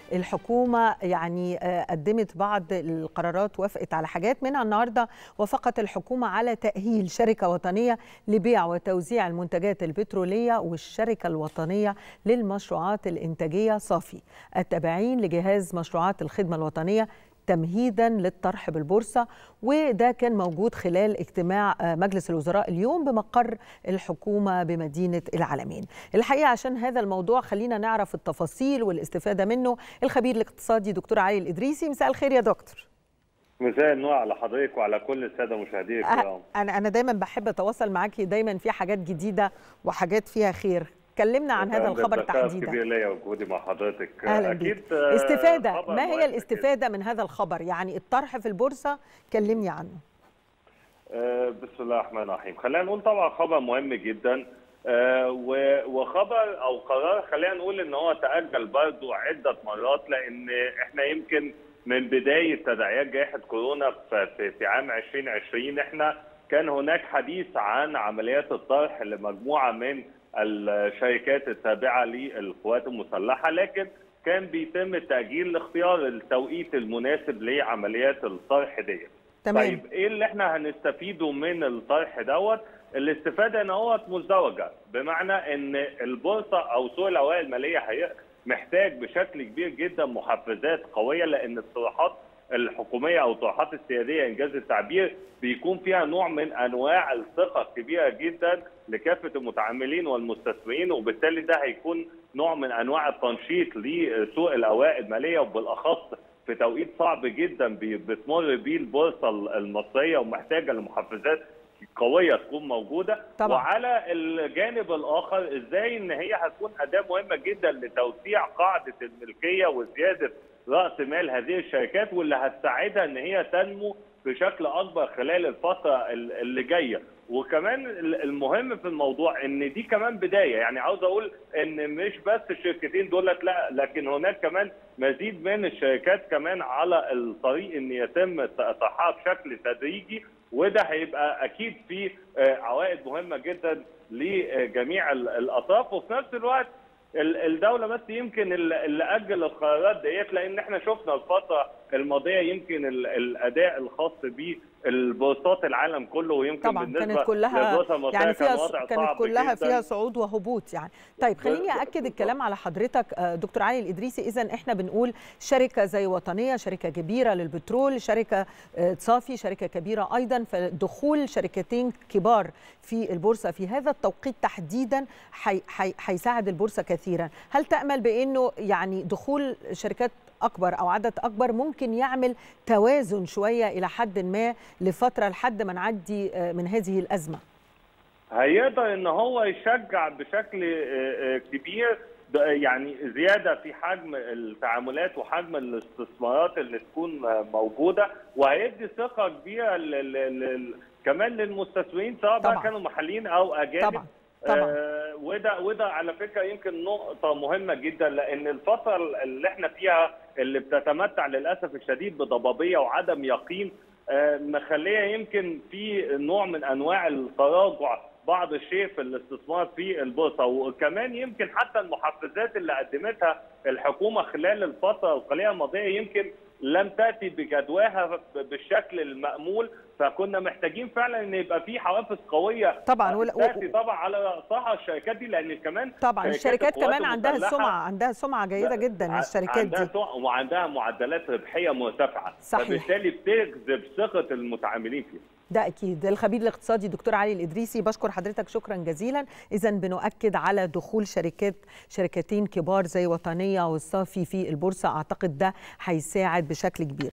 الحكومه يعني قدمت بعض القرارات وافقت على حاجات منها النهارده وافقت الحكومه على تاهيل شركه وطنيه لبيع وتوزيع المنتجات البتروليه والشركه الوطنيه للمشروعات الانتاجيه صافي التابعين لجهاز مشروعات الخدمه الوطنيه تمهيدا للطرح بالبورصه وده كان موجود خلال اجتماع مجلس الوزراء اليوم بمقر الحكومه بمدينه العالمين. الحقيقه عشان هذا الموضوع خلينا نعرف التفاصيل والاستفاده منه الخبير الاقتصادي دكتور علي الادريسي مساء الخير يا دكتور. مساء النور على حضرتك وعلى كل الساده مشاهدي الكرام. انا انا دايما بحب اتواصل معاكي دايما في حاجات جديده وحاجات فيها خير. كلمنا عن هذا الخبر تحديدا كبير ليا وجودي مع حضرتك أهلا اكيد بيك. استفاده ما هي الاستفاده من هذا الخبر يعني الطرح في البورصه كلمني عنه أه بسم الله الرحمن الرحيم خلينا نقول طبعا خبر مهم جدا أه وخبر او قرار خلينا نقول ان هو تاجل برضه عده مرات لان احنا يمكن من بدايه تداعيات جائحه كورونا في, في عام 2020 احنا كان هناك حديث عن عمليات الطرح لمجموعه من الشركات التابعه للقوات المسلحه لكن كان بيتم تاجيل لاختيار التوقيت المناسب لعمليات الطرح دي. تمام. طيب ايه اللي احنا هنستفيده من الطرح دوت؟ الاستفاده ان هو مزدوجه بمعنى ان البورصه او سوق الاوراق الماليه هي محتاج بشكل كبير جدا محفزات قويه لان الطروحات الحكوميه او الطروحات السياديه انجاز التعبير بيكون فيها نوع من انواع الثقه الكبيره جدا لكافه المتعاملين والمستثمرين وبالتالي ده هيكون نوع من انواع التنشيط لسوق الاوراق الماليه وبالاخص في توقيت صعب جدا بتمر بيه البورصه المصريه ومحتاجه لمحفزات قويه تكون موجوده طبعا. وعلى الجانب الاخر ازاي ان هي هتكون اداه مهمه جدا لتوسيع قاعده الملكيه وزياده راس مال هذه الشركات واللي هتساعدها ان هي تنمو بشكل اكبر خلال الفتره اللي جايه وكمان المهم في الموضوع ان دي كمان بدايه يعني عاوز اقول ان مش بس الشركتين دولت لا لكن هناك كمان مزيد من الشركات كمان على الطريق ان يتم طرحها بشكل تدريجي وده هيبقى اكيد فيه عوائد مهمه جدا لجميع الاطراف وفي نفس الوقت الدوله بس يمكن اللي اجل القرارات ديت لان احنا شفنا الفتره الماضيه يمكن الاداء الخاص بالبورصات العالم كله ويمكن طبعا بالنسبه كانت كلها يعني فيها كان كانت كلها جداً. فيها صعود وهبوط يعني طيب خليني اكد الكلام على حضرتك دكتور علي الادريسي اذا احنا بنقول شركه زي وطنيه شركه كبيره للبترول شركه صافي شركه كبيره ايضا فدخول شركتين كبار في البورصه في هذا التوقيت تحديدا هيساعد البورصه كثيرا هل تامل بانه يعني دخول شركات اكبر او عدد اكبر ممكن يعمل توازن شويه الى حد ما لفتره لحد ما نعدي من هذه الازمه هيقدر ان هو يشجع بشكل كبير يعني زياده في حجم التعاملات وحجم الاستثمارات اللي تكون موجوده وهيدي ثقه كبيره كمان للمستثمرين سواء بقى كانوا محليين او اجانب طبعا. طبعا. آه وده وده على فكره يمكن نقطه مهمه جدا لان الفتره اللي احنا فيها اللي بتتمتع للاسف الشديد بضبابيه وعدم يقين آه مخليه يمكن في نوع من انواع التراجع بعض الشيء في الاستثمار في البورصه وكمان يمكن حتى المحفزات اللي قدمتها الحكومه خلال الفتره القليله الماضيه يمكن لم تاتي بجدواها بالشكل المامول فكنا محتاجين فعلا ان يبقى في حوافز قويه طبعا ولا تاتي طبعا على راسها الشركات دي لان كمان طبعا الشركات كمان عندها سمعه عندها سمعه جيده جدا الشركات عندها دي وعندها معدلات ربحيه مرتفعه صحيح. فبالتالي بتجذب ثقه المتعاملين فيها ده اكيد الخبير الاقتصادي دكتور علي الادريسي بشكر حضرتك شكرا جزيلا اذا بنؤكد على دخول شركات شركتين كبار زي وطنيه والصافي في البورصه اعتقد ده هيساعد بشكل كبير